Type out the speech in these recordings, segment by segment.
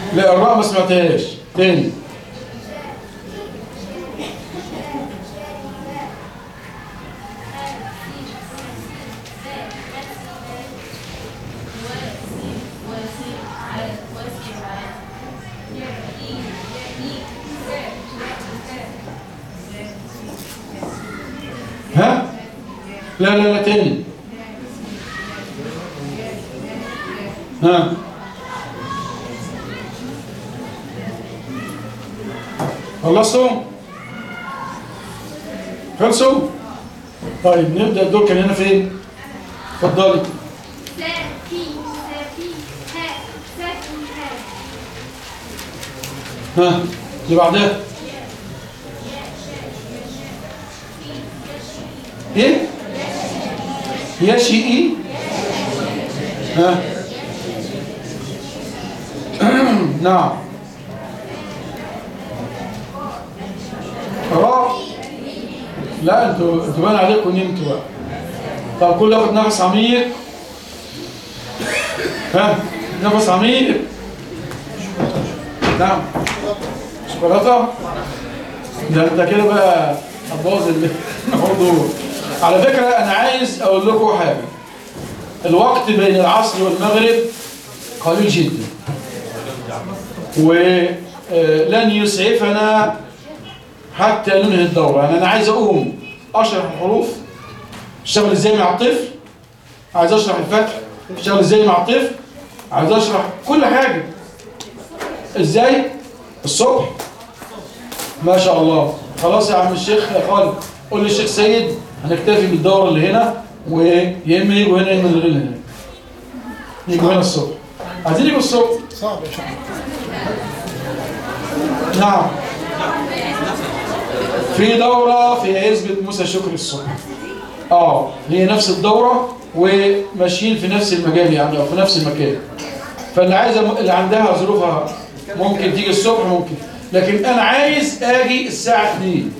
لا الراء ما سمعتهاش تاني ها لا لا لا تاني ها خلصتوا خلصوا طيب نبدأ الدور كان هنا فين اتفضلي سافي سافي ها سافي ها ها اللي بعدها ايه يشيئي ها نعم راء لا انتوا انتوا باين عليكم نمتوا بقى طب كل ياخد نفس عميق ها نفس عميق نعم شوكولاته ده انت كده بقى هتبوظ الموضوع على فكره انا عايز اقول لكم حاجه الوقت بين العصر والمغرب قليل جدا ولن يسعفنا حتى ننهي الدورة يعني أنا عايز أقوم أشرح الحروف اشتغل إزاي مع الطفل عايز أشرح الفتح اشتغل إزاي مع الطفل عايز أشرح كل حاجة إزاي الصبح ما شاء الله خلاص يا عم الشيخ يا خالد قول للشيخ سيد هنكتفي بالدورة اللي هنا ويا إما يجوا هنا يا إما نغير هنا يجوا هنا الصبح عايزين يجوا الصبح صعب يا شيخ نعم في دورة في عزبة موسى شكري الصبح اه هي نفس الدورة وماشيين في نفس المجال يعني او في نفس المكان فاللي عايزة اللي عندها ظروفها ممكن تيجي الصبح ممكن لكن انا عايز اجي الساعة 2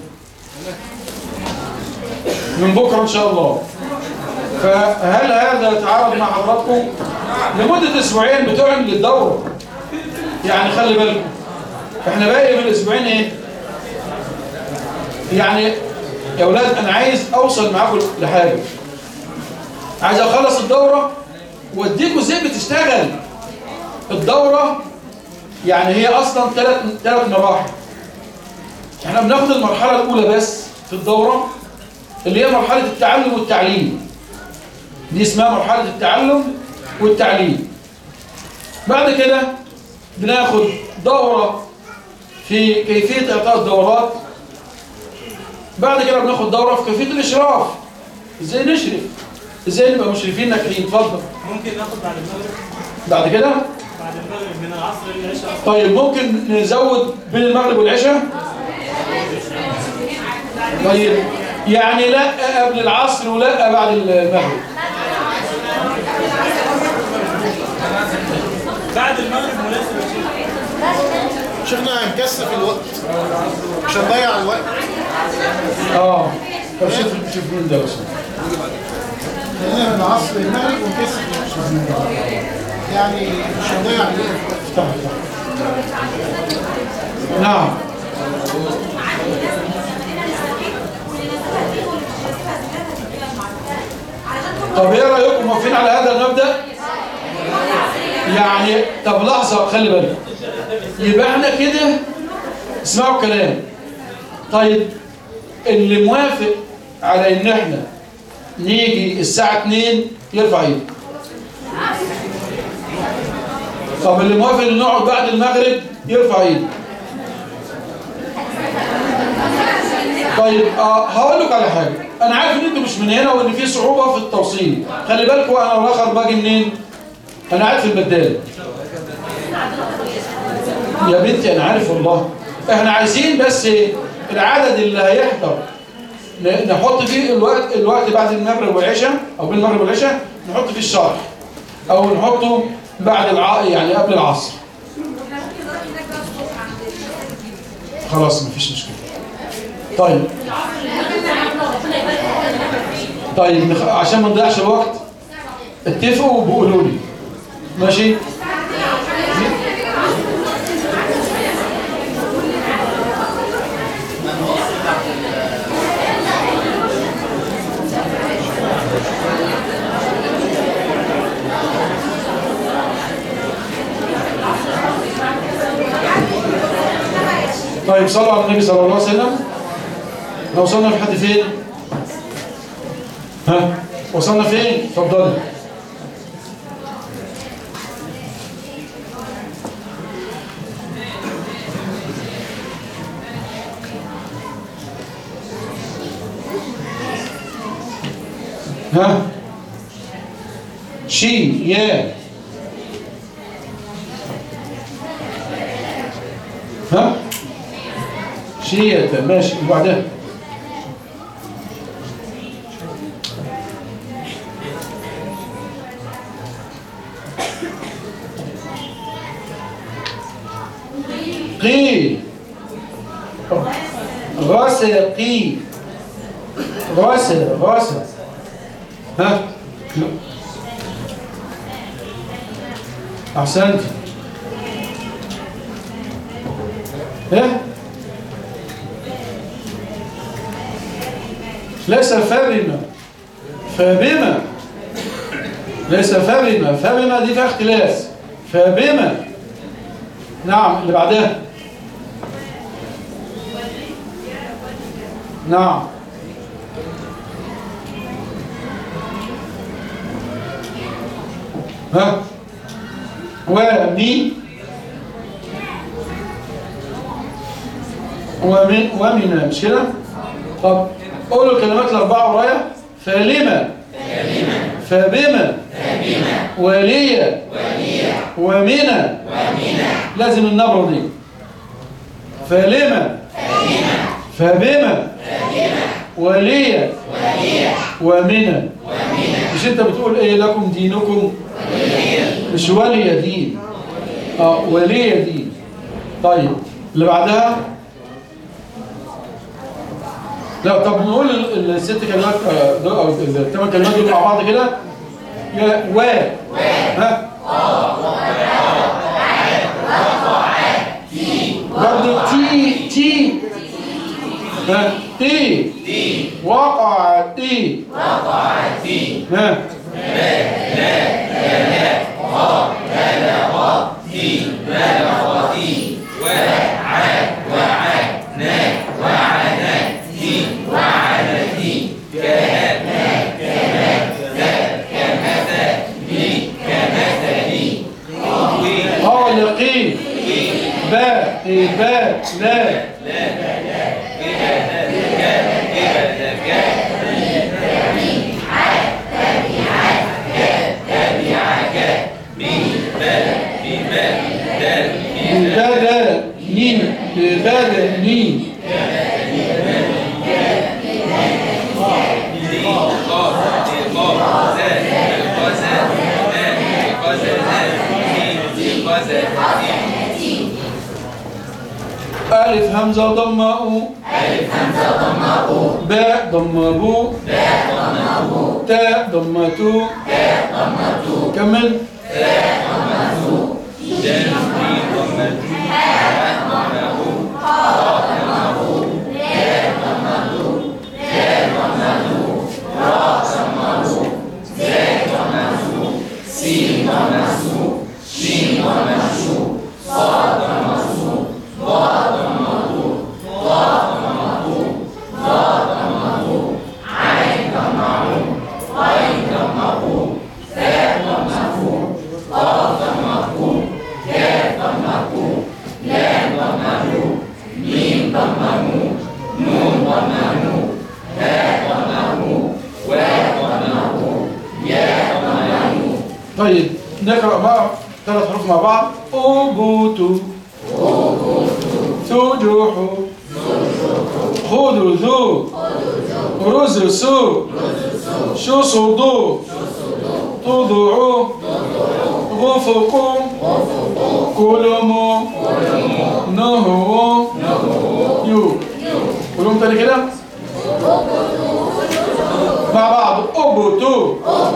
من بكرة ان شاء الله فهل هذا يتعارض مع حضراتكم لمدة اسبوعين بتوعن للدورة يعني خلي بالكم احنا باقي من الاسبوعين ايه يعني يا اولاد انا عايز اوصل معاكم لحاجه عايز اخلص الدوره واديكم ازاي بتشتغل الدوره يعني هي اصلا ثلاث ثلاث مراحل احنا بناخد المرحله الاولى بس في الدوره اللي هي مرحله التعلم والتعليم دي اسمها مرحله التعلم والتعليم بعد كده بناخد دوره في كيفيه اعطاء الدورات بعد كده بناخد دوره في كيفيه الاشراف ازاي نشرف ازاي نبقى مشرفين ناجحين اتفضل ممكن ناخد بعد المغرب بعد كده بعد المغرب من العصر للعشاء طيب ممكن نزود بين المغرب والعشاء طيب يعني لا قبل العصر ولا بعد المغرب بعد المغرب مناسب يا شيخ شيخنا هنكثف الوقت مش هنضيع الوقت اه طب شوف شوف مين ده بس خلينا من العصر للمغرب ونكثف يعني مش هنضيع الوقت افتح افتح نعم طب ايه رايكم موافقين على هذا المبدا يعني طب لحظه خلي بالك يبقى احنا كده اسمعوا الكلام طيب اللي موافق على ان احنا نيجي الساعه 2 يرفع ايده طب اللي موافق ان نقعد بعد المغرب يرفع ايده طيب آه هقول لك على حاجه انا عارف ان انتوا مش من هنا وان في صعوبه في التوصيل خلي بالكم انا والاخر باجي منين انا قاعد في البدال يا بنتي انا عارف والله احنا عايزين بس العدد اللي هيحضر ن- نحط فيه الوقت الوقت بعد المغرب والعشاء او بين المغرب والعشاء نحط فيه الشرح او نحطه بعد الع... يعني قبل العصر خلاص مفيش مشكله طيب طيب نخ... عشان ما نضيعش الوقت اتفقوا وبقولوا لي ماشي طيب صلوا على النبي صلى الله عليه وسلم لو وصلنا في حد فين ها وصلنا فين اتفضلي ها شي يا ها شيئة ماشي وبعدها قي غسقي غسل غسل ها احسنت ايه ليس فبما فبما ليس فبما فبما دي فيها اختلاس فبما نعم اللي بعدها نعم ها ومي ومن ومن مش كده طب قولوا الكلمات الاربعه ورايا فلما فبما وليا ومنى لازم النبره دي فلما فبما وليا ومنى مش انت بتقول ايه لكم دينكم مش ولي دين اه ولي دين طيب اللي بعدها لا طب نقول ال- الست كلمات آه، دول- او الثمان كلمات دول مع بعض كده يا و ها برضه تي تي ها تي وقع تي وقع تي ها خالقين باء باء لا ببدا نين ببدا نين ألف همزة ضمة أو ألف همزة ضمة أو باء ضمة بو باء ضمة بو تاء ضمة تو تاء ضمة تو كمل طيب نقرأ بقى ثلاث حروف مع بعض أوبوتو توجوحو خذوا ذو رزسو شو صدو تضعوا غفقوا كلموا نهوا يو كلهم تاني كده مع بعض أبوتو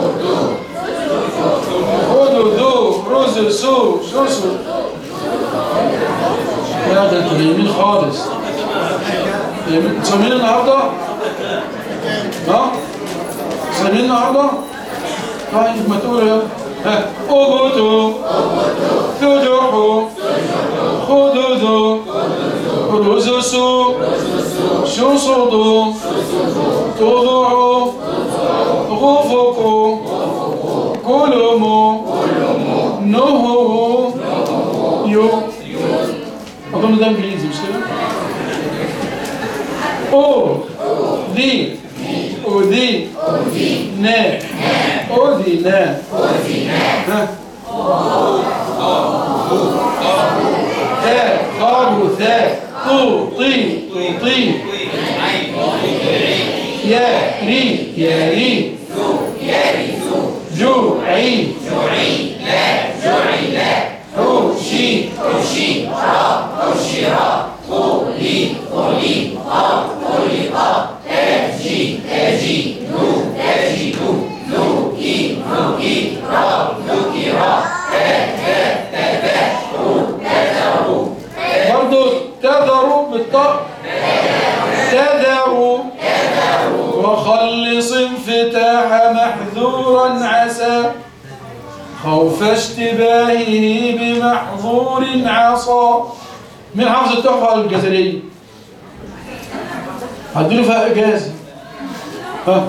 خذوا ذو رزسو شو صدو لا ده انتوا جايين خالص جايين- صايمين النهارده؟ ها؟ صايمين النهارده؟ طيب ما تقولوا يلا ها أبوتوا تجحوا خذوا ذو شصدوا تضعوا غفقوا كلموا نهوا يو أظن ده إنجليزي مش كده؟ أو ذي أذي نا أذنا ها تا قالوا ثا طو طي طي يا ري يا ري جو عي حو شي برضو تذروا بالطاء تذروا وخلص انفتاح محذورا عسى خوف اشتباهه بمحظور عصى من حافظ التحفة الجزرية هديله فيها إجازة ها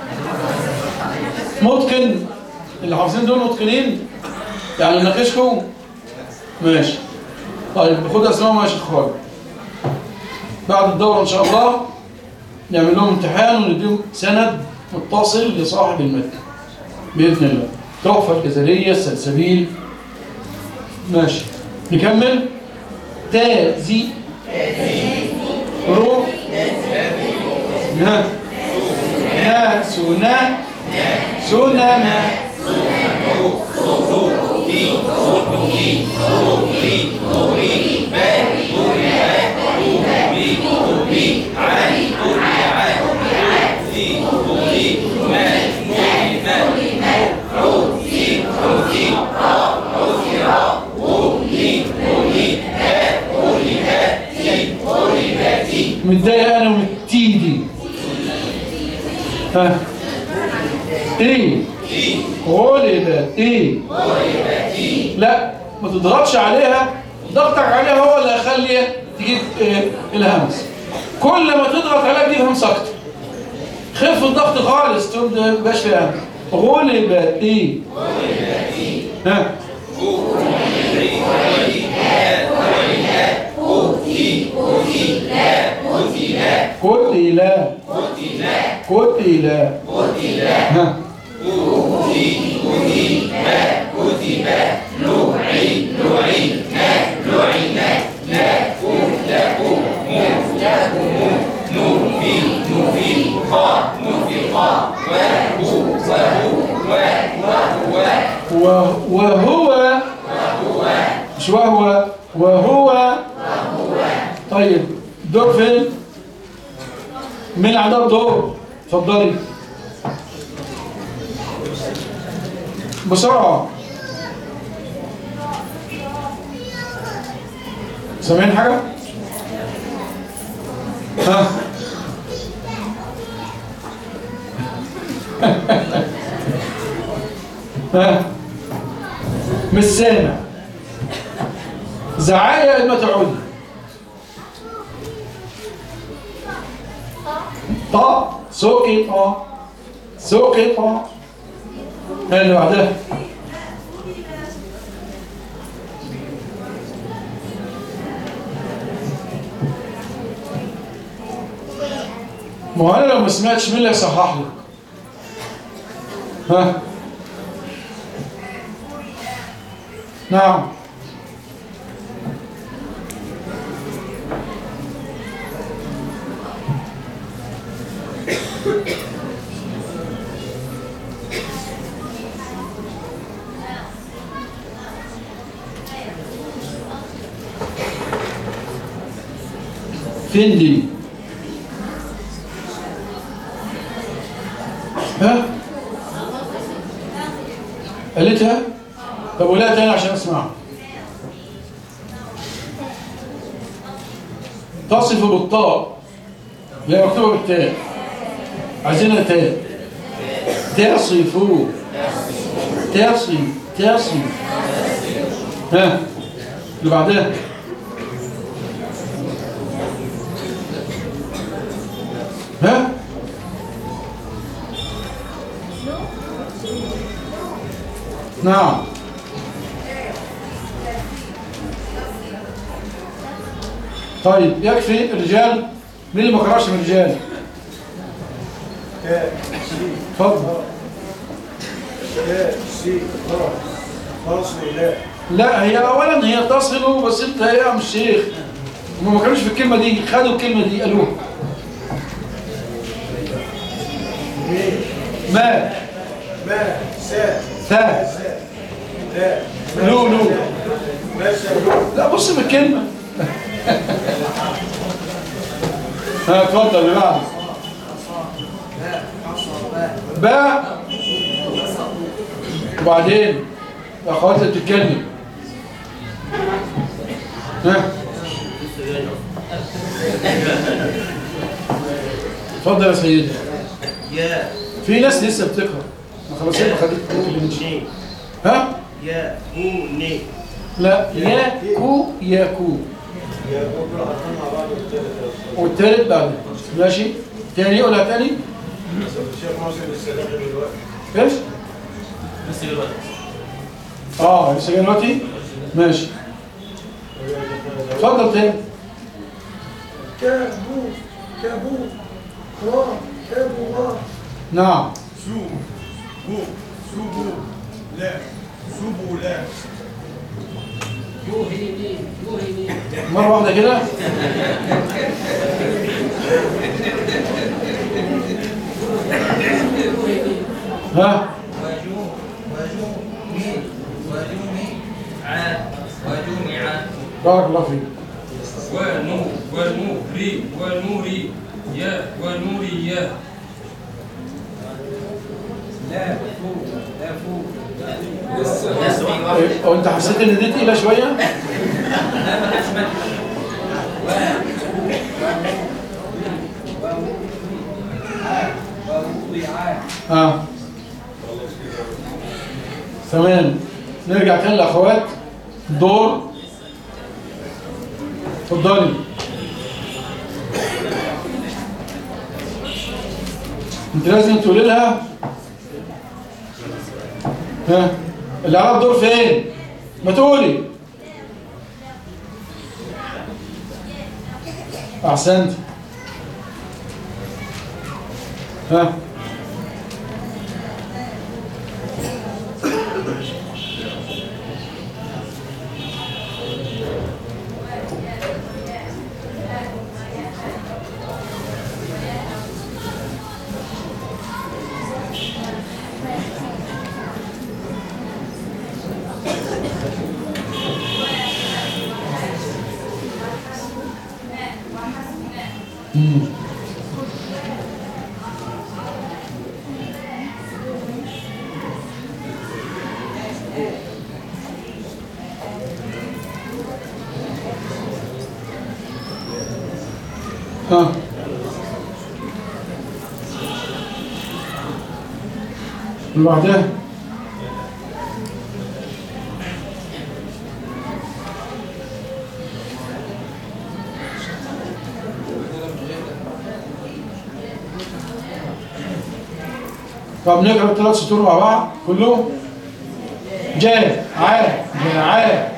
متقن اللي حافظين دول متقنين يعني نناقشكم ماشي طيب خد اسمائهم يا شيخ خالد بعد الدورة ان شاء الله نعمل لهم امتحان ونديهم سند متصل لصاحب المتن باذن الله تحفة الجزرية السلسبيل ماشي نكمل تازي رو نا نا سنا سننا متضايق انا من التي دي ها ايه غلبت ايه لا ما تضغطش عليها ضغطك عليها هو اللي هيخلي تجيب إيه الهمس كل ما تضغط عليها تجيب همس اكتر خف الضغط خالص تقوم ما يبقاش فيها همس غلبت ايه ها قتل قتل ها و- وهو مش وهو وهو طيب دور فين مين عندها دور اتفضلي بسرعة سامعين حاجة؟ ها ها مش سامع زعايا ما تعودي طا سقط سقط اللي بعدها ما هو انا لو ما سمعتش مين اللي هيصحح لك ها نعم فين دي ها قالتها طب قولها تاني عشان اسمعها تصف بالطاء هي مكتوبه بالتاء عايزينها تاء تصفوا تصف تصف ها اللي بعدها ها نعم طيب يكفي الرجال مين اللي ما قراش من الرجال كاء سي اتفضل كاء سي خلاص خلاص لا لا هي اولا هي تصل بس انت هي يا عم الشيخ هم ما كانوش في الكلمه دي خدوا الكلمه دي قالوها ما ما سا ثا سا لا لو لو ما سا لا بص في الكلمه ها اتفضل اللي بعده باء وبعدين اخواتي بتتكلم ها اتفضل يا سيدي يا في ناس لسه بتقرا ما خلاص ما خدت ني ها يا هو ني لا يا كو يا كو يا بكره هنكون مع بعض والثالث والتالت بعد ماشي تاني قولها تاني الشيخ محسن السلام دلوقتي ايش اه لسه جاي دلوقتي ماشي اتفضل تاني كابو كابو را كابو را نعم سو بو سوبو لا سوبو لا مرة واحدة كده ها بارك الله فيك ونور ونوري ونوري يا ونوري يا لا فوق لا فوق لسه إيه، هو انت حسيت ان دي تقيلة شوية؟ اه تمام نرجع تاني لاخوات دور اتفضلي انت لازم تقولي لها ها العرب دور فين ما تقولي احسنت ها مم. ها اللي بعدها طب نقرا الثلاث سطور مع بعض كلهم جاء عاد جاء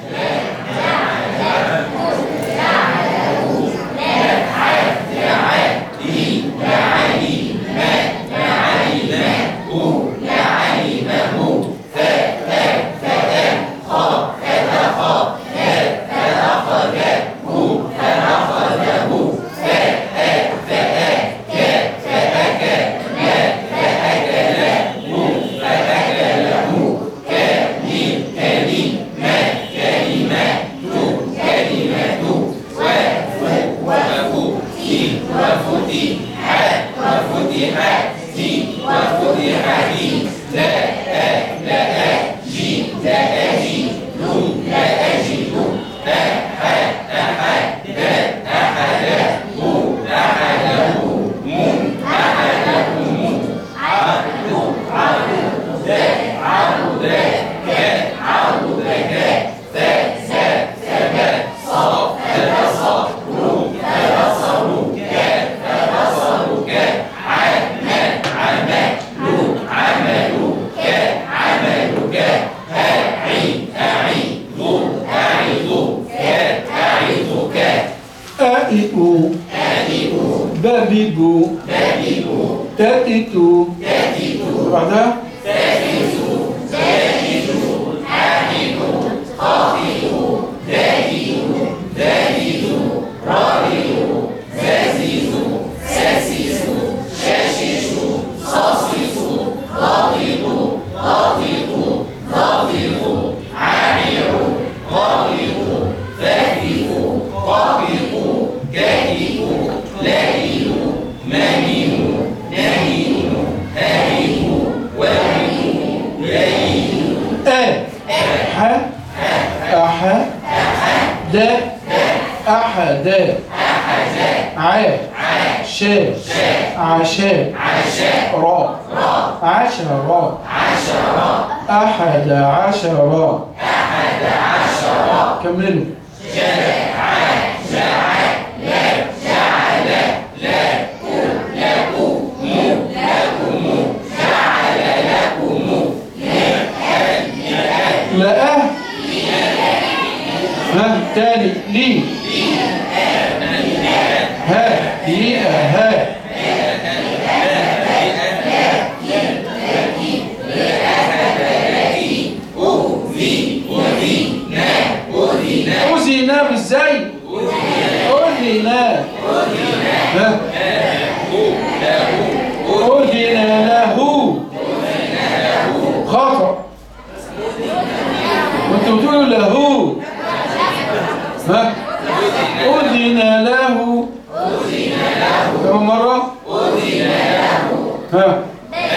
هائئ بابب تاتت بعدها آ ح أح د أحد ع ش عشاء را عشرة أحد عشر كملوا لقاه ها تاني لي ها لي ها أذينا ازاي أذينا ها أذن له خطأ وانتوا بتقولوا له ها أذن له كم مرة ها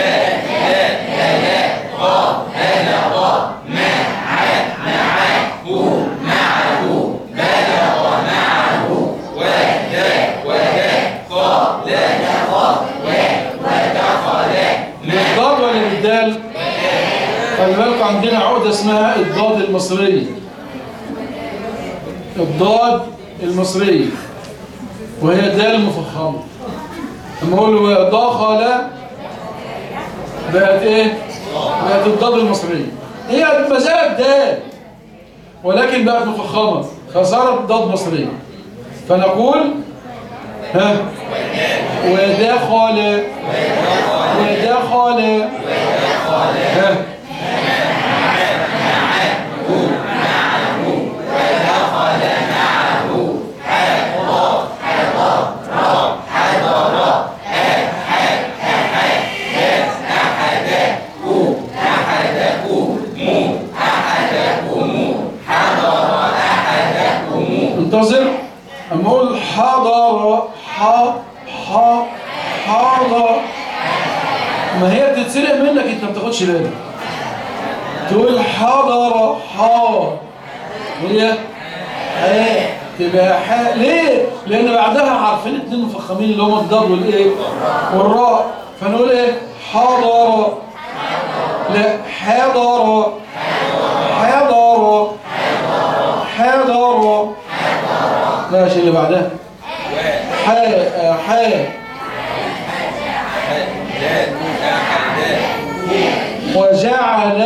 بالضاد ولا بالدال؟ خلي بالكم عندنا عقدة اسمها الضاد المصرية الضاد المصرية وهي دال مفخمة لما اقول له دخل بقت ايه؟ بقت الضاد المصرية هي ما زالت دال ولكن بقت مفخمة فصارت ضاد مصرية فنقول ها ودخل ودخل ها انتظر اما اقول حضر ح ح حضر ما هي بتتسرق منك انت ما بتاخدش بالك تقول حضر حار هي ح تبقى ح ليه؟ لان بعدها عارفين اتنين مفخمين اللي هم الضاد والايه؟ والراء فنقول ايه؟ حضر لا حضر حضر حضر ماشي اللي بعدها ح ح وجعل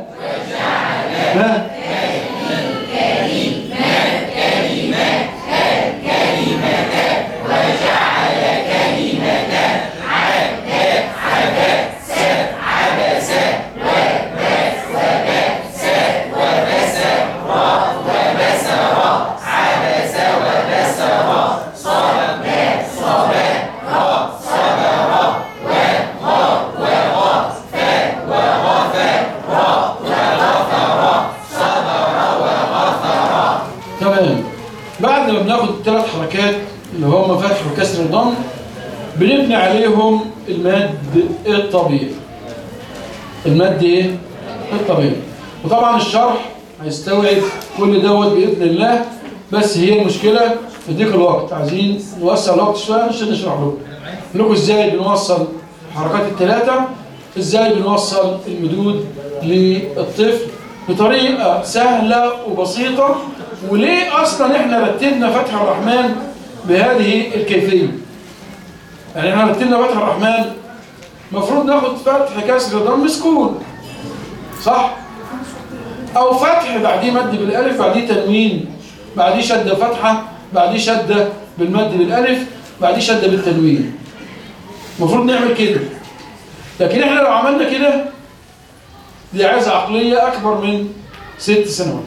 ها تمام بعد ما بناخد الثلاث حركات اللي هم فتح وكسر الضم بنبني عليهم المد الطبيعي المد ايه الطبيعي وطبعا الشرح هيستوعب كل دوت باذن الله بس هي المشكله في ضيق الوقت عايزين نوسع الوقت شويه عشان نشرح لكم لكم ازاي بنوصل الحركات الثلاثه ازاي بنوصل المدود للطفل بطريقه سهله وبسيطه وليه اصلا احنا رتبنا فتح الرحمن بهذه الكيفيه يعني احنا رتبنا فتح الرحمن المفروض ناخد فتح كسر ضم سكون صح او فتح بعديه مد بالالف بعديه تنوين بعديه شده فتحه بعديه شده بالمد بالالف بعديه شده بالتنوين المفروض نعمل كده لكن احنا لو عملنا كده دي عايزه عقليه اكبر من ست سنوات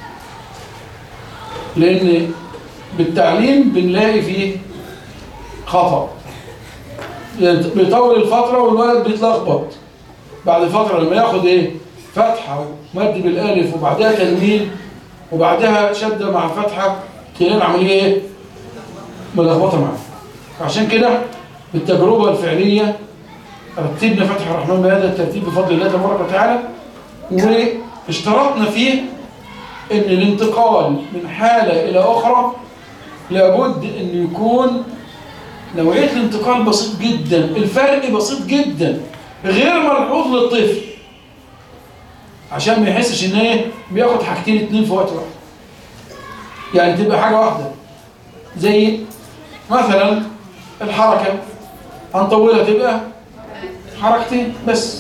لان بالتعليم بنلاقي فيه خطأ بيطول الفترة والولد بيتلخبط بعد فترة لما ياخد ايه فتحة ومد بالالف وبعدها تنوين وبعدها شدة مع فتحة تلاقي العملية ايه ملخبطة معاه عشان كده بالتجربة الفعلية رتبنا فتح الرحمن بهذا الترتيب بفضل الله تبارك وتعالى واشترطنا فيه ان الانتقال من حالة الى اخرى لابد ان يكون نوعية الانتقال بسيط جدا الفرق بسيط جدا غير ملحوظ للطفل عشان ما يحسش ان ايه بياخد حاجتين اتنين في وقت واحد يعني تبقى حاجة واحدة زي مثلا الحركة هنطولها تبقى حركتين بس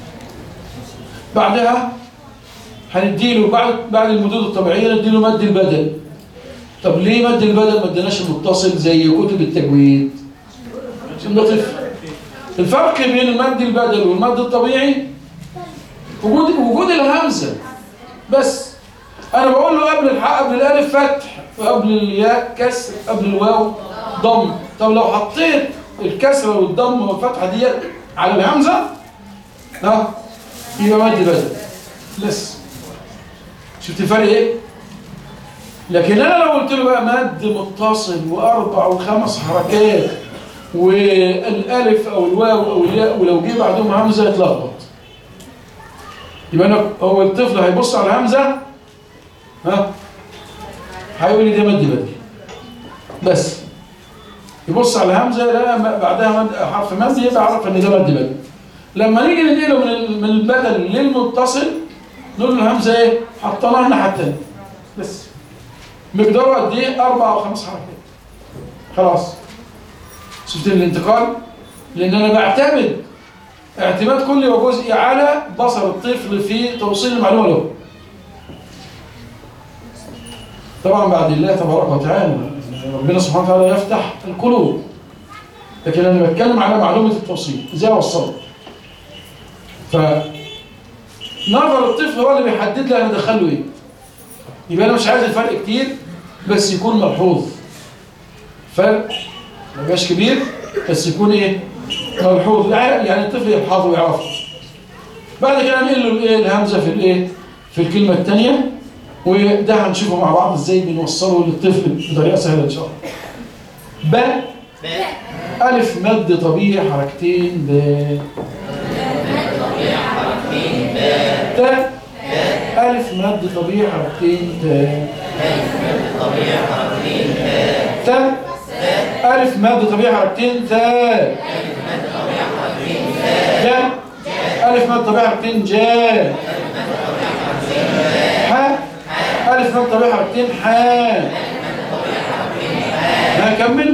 بعدها هنديله بعد بعد المدود الطبيعية نديله مد البدل طب ليه مد البدل ما اديناش المتصل زي كتب التجويد عشان ده طفل الفرق بين المد البدل والمد الطبيعي وجود وجود الهمزه بس انا بقول له قبل الحاء قبل الالف فتح وقبل الياء كسر قبل الواو ضم طب لو حطيت الكسره والضم والفتحه دي على الهمزه ها يبقى مد بدل لسه شفت الفرق ايه لكن انا لو قلت له بقى مد متصل واربع وخمس حركات والالف او الواو او الياء ولو جه بعدهم همزه يتلخبط يبقى انا هو الطفل هيبص على الهمزه ها هيقول لي ده مد بدل بس يبص على الهمزه لا بعدها مد حرف مد يبقى عرف ان ده مد بدل لما نيجي ننقله من ال- من البدل للمتصل نقول له الهمزه ايه حطيناها الناحيه الثانيه بس مقداره قد ايه اربع او خمس حركات خلاص شفت الانتقال لان انا بعتمد اعتماد كلي وجزئي على بصر الطفل في توصيل المعلومه له طبعا بعد الله تبارك وتعالى ربنا سبحانه وتعالى يفتح القلوب لكن انا بتكلم على معلومه التوصيل ازاي اوصله فنظر الطفل هو اللي بيحدد لي انا ادخله ايه يبقى انا مش عايز الفرق كتير بس يكون ملحوظ فرق ما يبقاش كبير بس يكون ايه ملحوظ يعني الطفل يلحظه ويعرفه بعد كده نقول له الايه الهمزه في الايه في الكلمه الثانيه وده هنشوفه مع بعض ازاي بنوصله للطفل بطريقه سهله ان شاء الله ب الف مد طبيعي حركتين ب ت ألف مد طبيعي حركتين ت ت ألف مد طبيعي حركتين ثا ج ألف مد طبيعي حركتين جا ح ألف مد طبيعي حركتين حا هكمل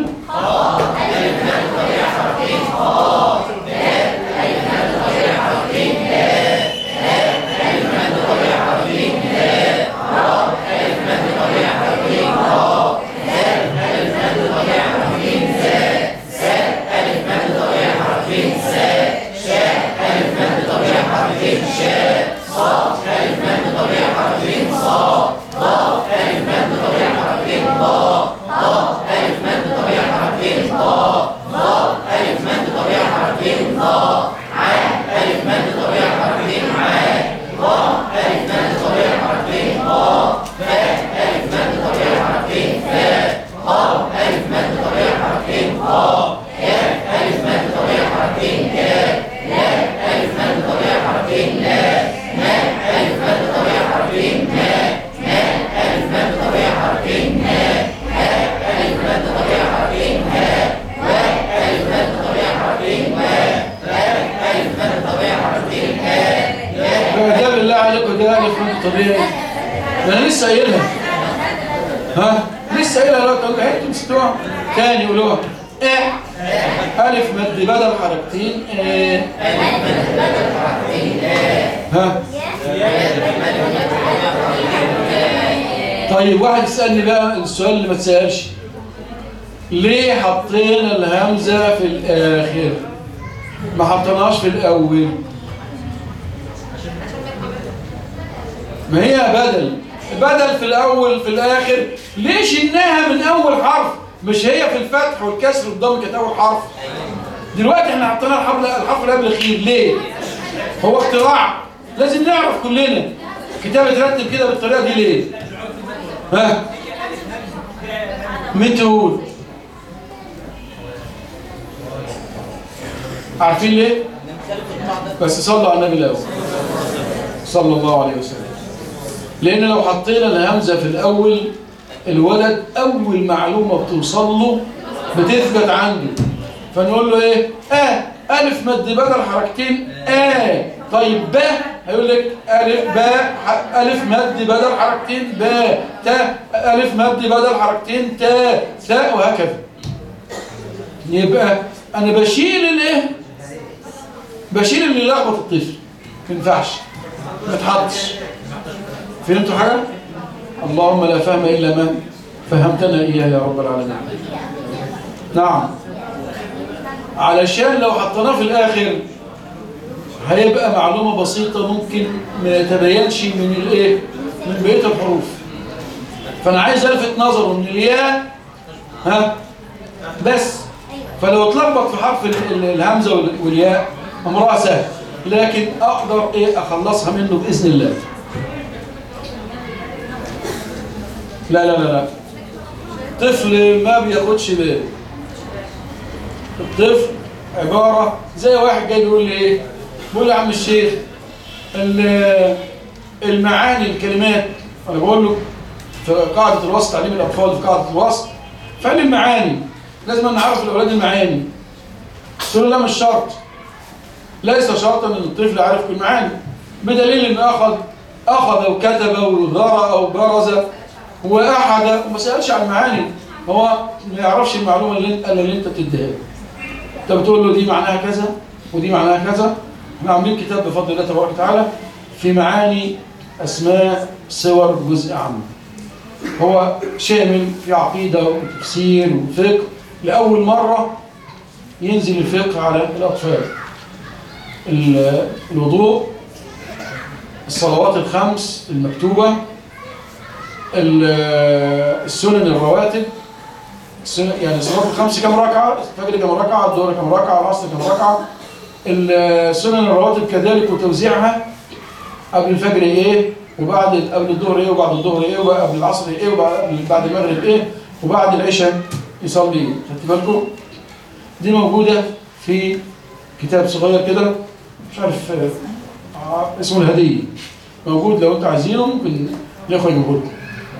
ده بالله عليكم ده ألف مد طبيعي ده أنا لسه قايلها ها لسه قايلها لو طب انتوا نسيتوها تاني قولوها إيه ألف مد بدل حركتين إيه ها طيب واحد يسألني بقى السؤال اللي ما تسألش ليه حطينا الهمزة في الآخر ما حطيناش في الأول ما هي بدل بدل في الأول في الآخر ليه شلناها من أول حرف مش هي في الفتح والكسر والضم كانت أول حرف دلوقتي احنا حطينا الحرف الحرف اللي قبل الأخير ليه هو اختراع لازم نعرف كلنا الكتاب يترتب كده بالطريقة دي ليه ها مين تقول عارفين ليه بس صلوا على النبي الاول صلى الله عليه وسلم لان لو حطينا الهمزه في الاول الولد اول معلومه بتوصل له بتثبت عنده فنقول له ايه اه الف مد بدل حركتين اه طيب ب هيقول لك الف باء ح- الف مد بدل حركتين باء تاء الف مد بدل حركتين تاء ثاء وهكذا يبقى انا بشيل الايه بشيل اللي يلخبط الطفل ما ينفعش ما تحطش فهمتوا حاجه اللهم لا فهم الا ما فهمتنا اياه يا رب العالمين نعم علشان لو حطيناه في الاخر هيبقى معلومه بسيطه ممكن ما يتبينش من الايه من بقيه الحروف فانا عايز الفت نظره ان الياء ها بس فلو اتلخبط في حرف ال- ال- الهمزه وال- والياء امرها سهل لكن اقدر ايه اخلصها منه باذن الله لا لا لا لا طفل ما بياخدش باله الطفل عباره زي واحد جاي يقول لي ايه بيقول لي يا عم الشيخ ال- المعاني الكلمات انا بقول له في قاعده الوسط تعليم الاطفال في قاعده الوسط فقال لي المعاني لازم نعرف الاولاد المعاني قلت له لا مش شرط ليس شرطا ان الطفل عارف كل معاني بدليل ان اخذ اخذ وكتب وغرى او برز واحد وما سالش عن المعاني هو ما يعرفش المعلومه اللي انت اللي انت بتديها له انت بتقول له دي معناها كذا ودي معناها كذا احنا عاملين كتاب بفضل الله تبارك وتعالى في معاني اسماء صور جزء عام هو شامل في عقيده وتفسير وفقه لاول مره ينزل الفقه على الاطفال ال- الوضوء الصلوات الخمس المكتوبة ال- السنن الرواتب السنن يعني الصلوات الخمس كم ركعة الفجر كم ركعة الظهر كم ركعة العصر كم ركعة السنن الرواتب كذلك وتوزيعها قبل الفجر ايه وبعد قبل الظهر ايه وبعد الظهر ايه وقبل العصر ايه وبعد بعد المغرب ايه وبعد العشاء يصلي ايه خدت بالكم دي موجودة في كتاب صغير كده مش عارف آه، اسمه الهدية موجود لو انتوا عايزينه ممكن الاخوه يجيبوه لكم.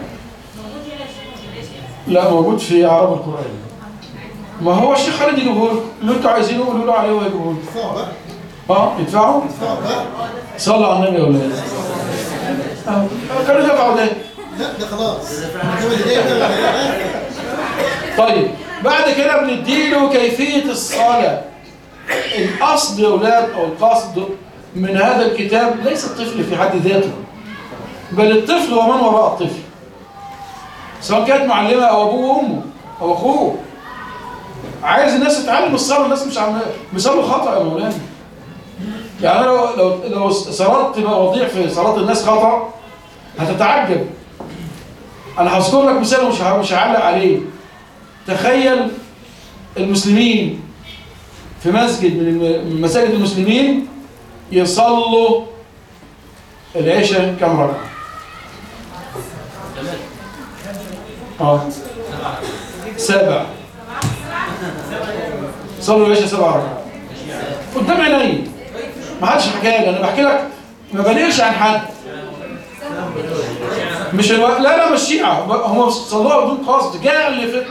لا موجود في اعراب القران ما هو الشيخ خالد يجيبه لكم اللي انتوا عايزينه قولوا له عليه ويجيبه لكم ادفعوا بقى اه يدفعوا ادفعوا بقى صلوا على النبي يا ولاد آه، كانوا دفعوا ده لا ده خلاص الجو اللي جاي ده ولا طيب بعد كده بنديله كيفية الصلاة الأصل يا أولاد أو القصد من هذا الكتاب ليس الطفل في حد ذاته بل الطفل ومن وراء الطفل سواء كانت معلمة أو أبوه وأمه أو أخوه عايز الناس تتعلم الصلاة الناس مش عم بيصلوا خطأ يا مولانا يعني أنا لو لو لو سردت مواضيع في صلاة الناس خطأ هتتعجب أنا هذكر لك مثال ومش ه- مش هعلق عليه تخيل المسلمين في مسجد من الم- من مساجد المسلمين يصلوا العشاء كم ركعة؟ اه سبع صلوا العشاء سبع ركعات قدام عيني ما حدش حكى لي انا بحكي لك ما بنقلش عن حد مش الو... لا لا مش شيعة هم صلوها بدون قصد جاء لفقه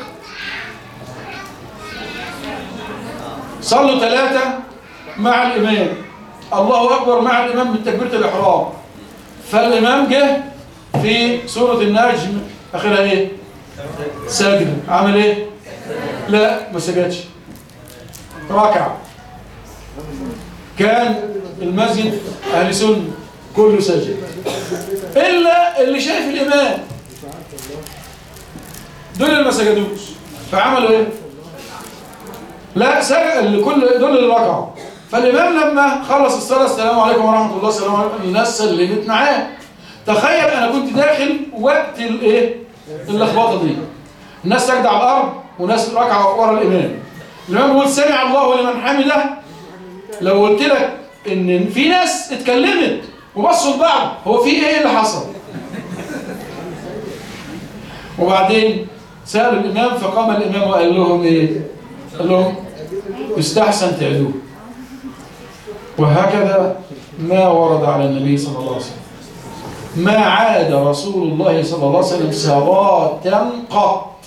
صلوا ثلاثة مع الإمام الله أكبر مع الإمام بتكبيرة الإحرام فالإمام جه في سورة النجم آخرها إيه؟ ساجد عمل إيه؟ لا ما سجدش ركع كان المسجد أهل سنة كله ساجد إلا اللي شايف الإمام دول اللي ما سجدوش فعملوا ايه لا سجد كل دول اللي ركعوا فالامام لما خلص الصلاه السلام عليكم ورحمه الله السلام عليكم الناس سلمت معاه تخيل انا كنت داخل وقت الايه اللخبطه دي الناس سجد على الارض وناس ركعوا ورا الامام الامام بيقول سمع الله لمن حمده لو قلت لك ان في ناس اتكلمت وبصوا لبعض هو في ايه اللي حصل وبعدين سأل الإمام فقام الإمام وقال لهم إيه قال لهم يستحسن تعدوه وهكذا ما ورد على النبي صلى الله عليه وسلم ما عاد رسول الله صلى الله عليه وسلم صلاة قط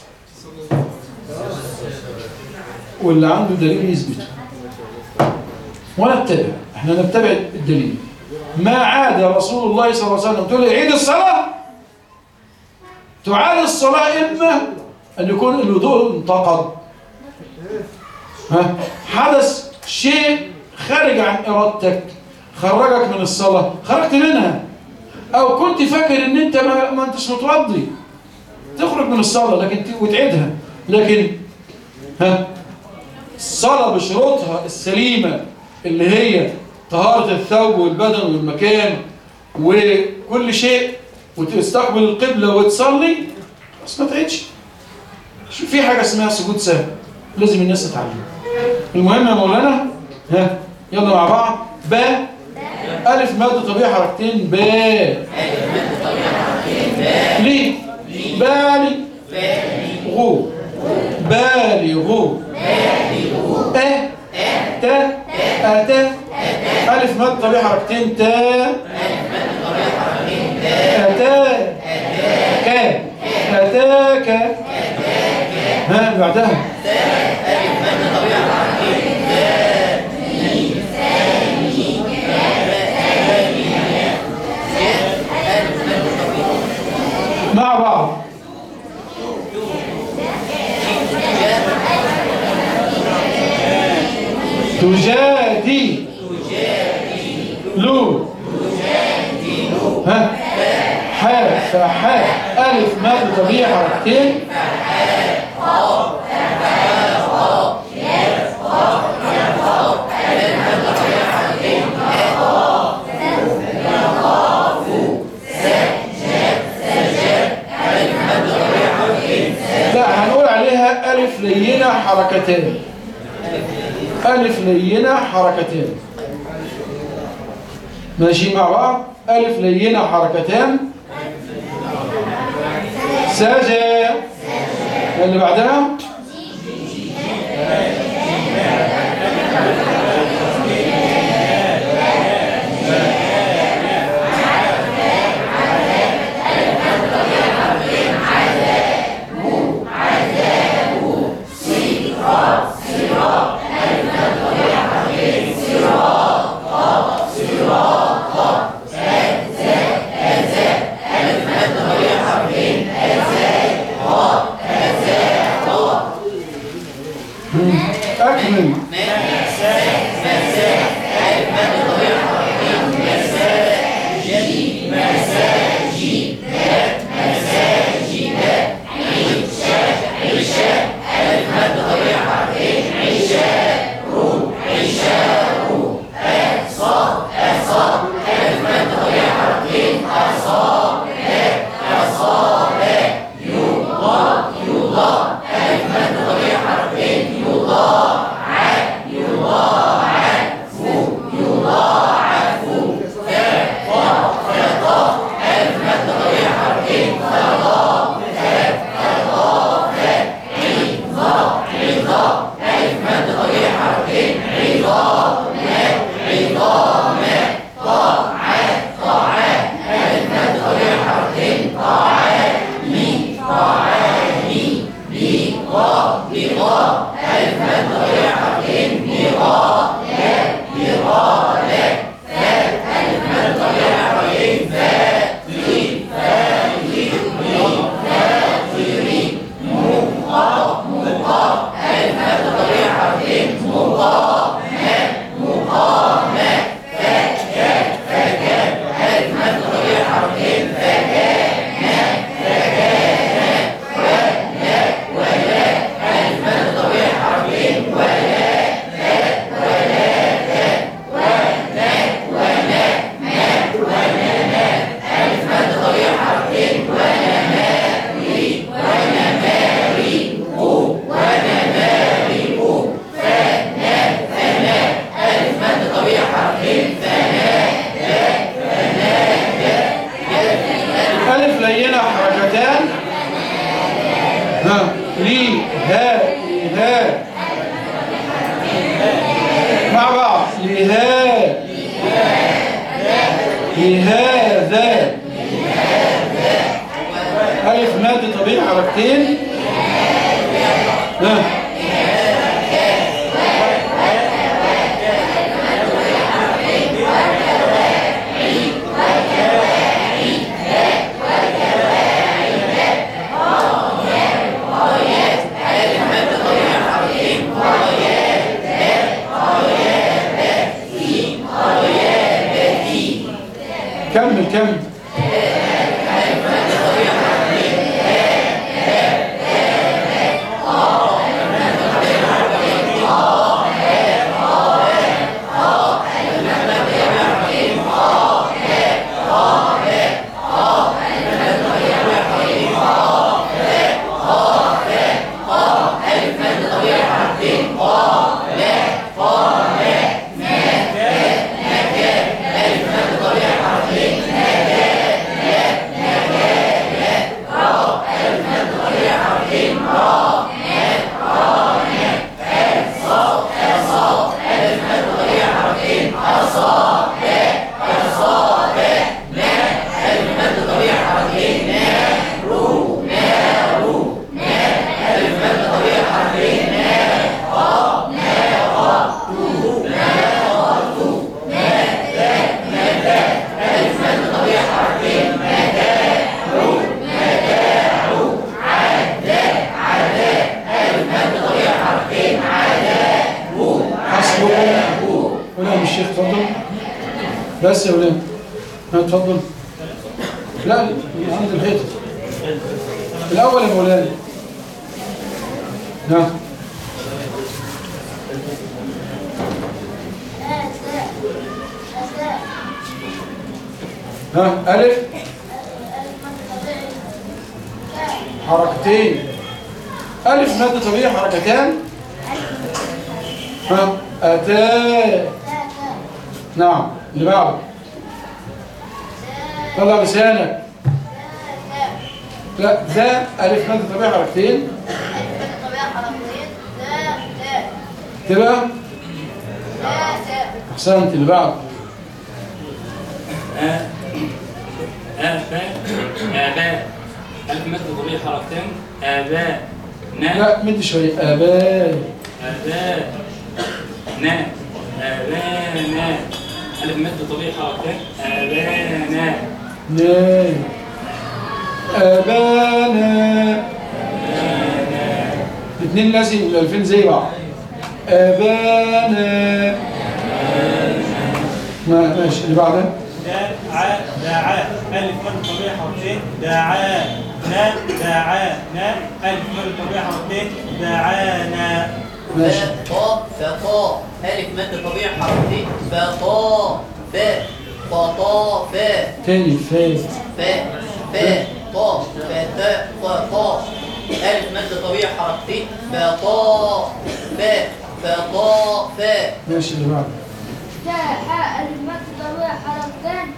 واللي عنده دليل يثبته ونتبع احنا نتبع الدليل ما عاد رسول الله صلى الله عليه وسلم تقول لي عيد الصلاة تعاد الصلاة إما أن يكون الوضوء انتقض ها حدث شيء خارج عن إرادتك خرجك من الصلاة خرجت منها أو كنت فاكر إن أنت ما, ما أنتش متوضي تخرج من الصلاة لكن ت- وتعيدها لكن ها الصلاة بشروطها السليمة اللي هي طهارة الثوب والبدن والمكان وكل شيء وتستقبل القبلة وتصلي بس ما تعيدش شوف في حاجة اسمها سجود سهو لازم الناس تتعلم المهم يا مولانا ها يلا مع بعض با ألف مادة طبيعي حركتين با ليه بالي غو بالي غو أ تا أتا ألف مادة طبيعي حركتين تا أتاك أتاك ها بعدها مع بعض تجادي لو ها حاء فحاء ألف ماد طبيعي حركتين لا هنقول عليها ألف لينة حركتين ألف لينة حركتين ماشي مع بعض ألف لينة حركتان سجى اللي بعدها أكمل ها لي ها ها مع بعض لها لهذا ألف مادة طبيعي حركتين ها كمل كمل حسبكم ولا الشيخ اتفضل بس يا ولاد ها اتفضل لا من عند الحيطه الاول يا مولانا ها ها ألف حركتين ألف مادة طبيعية حركتان ها أتى نعم اللي بعده طلع لسانك لا ذا ألف مادة طبيعية حركتين تبقى أحسنت اللي بعده آباء آباء ألف مادة طبيعي حركتين آباء نا لا مد شوية آباء آباء نا آبانا ألف مادة طبيعي حركتين آبانا نا أبانا الاثنين لازم الألفين زي بعض أبانا ما ماشي اللي بعدها دعا دعا ألف مد طبيعي حرفين دعا نا دعا نا ألف مد طبيعي حرفين دعانا ماشي فطا فطا ألف مد طبيعي حرفين فطا ف فطا ف تاني فاء ف ف طا فتا فطا ألف مد طبيعي حرفين فطا ف فطا ف ماشي اللي بعده تاء المد طبيعي حركتين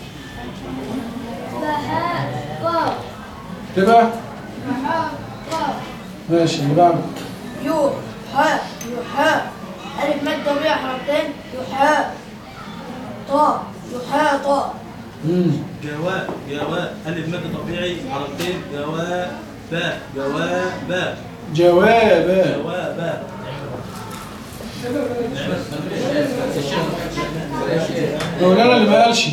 فهاء قاف تبقى فهاء قاف ماشي اللي بعده يو ها يحا ألف مد طبيعي حركتين يحا طا يحا طا مم. جواء جواء ألف مد طبيعي حركتين جواء باء جواء باء جواب جواء باء مولانا اللي ما قالش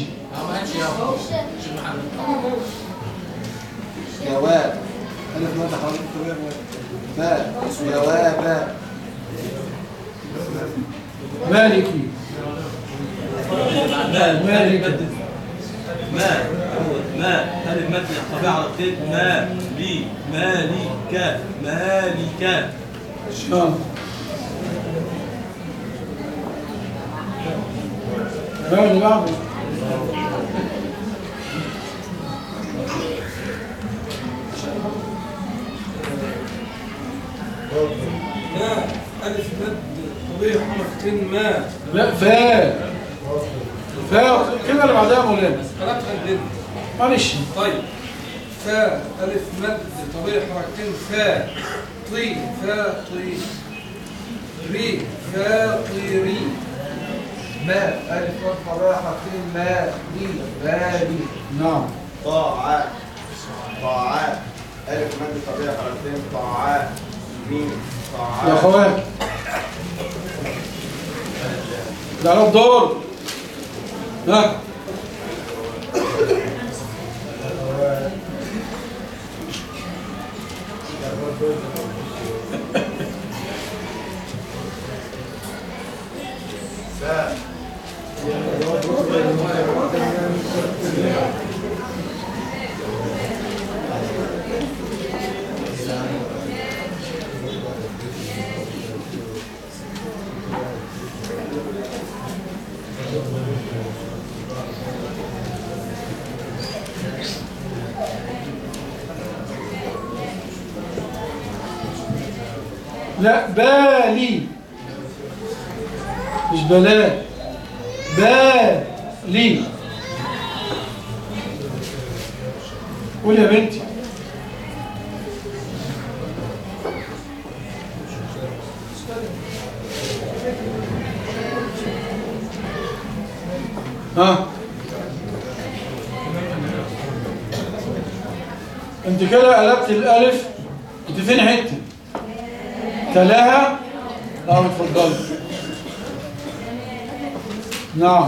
جواب ألف مادة حرف طبيعي باء جواب مالكي ماء مالك. ماء ماء ألف مد طبيعي حركتين ماء لي مالك مالك اه ما اللي بعده نا ألف مد طبيعي حركتين ما لا فاء فاء كده اللي بعدها يا مولانا خلقت البنت معلش طيب فاء ألف مد طبيعي حركتين فاء طي فاء طي ري فاطري ماء ألف مد طبيعي حركتين ماء ري بالي نعم طاعات طاعات ألف مد طبيعي حركتين طاعات ميم يا طاعات اخوات ده على الدور ها فاء لا بالي مش بلاد بالي قول يا بنتي ها انت كده قلبت الالف انت فين حته تلاها لا اتفضل نعم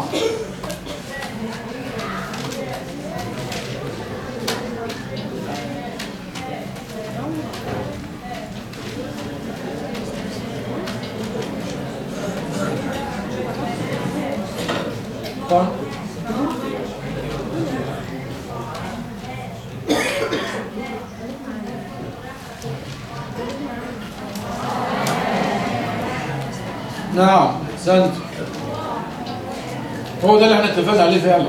طيب. نعم احسنت هو ده اللي احنا اتفقنا عليه فعلا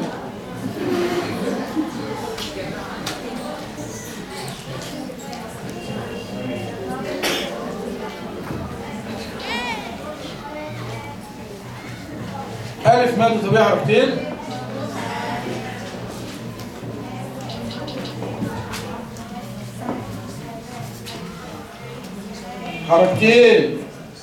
ألف مادة طبيعة حركتين حركتين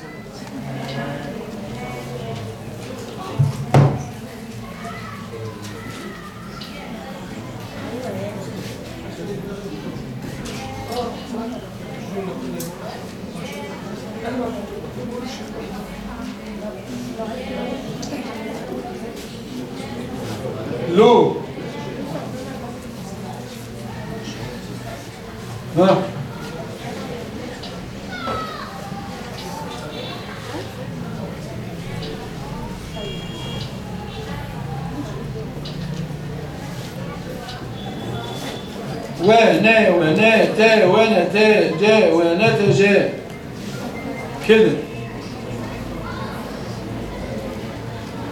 لو ها ونا ونا تا ونا تا جا ونا تا جا كده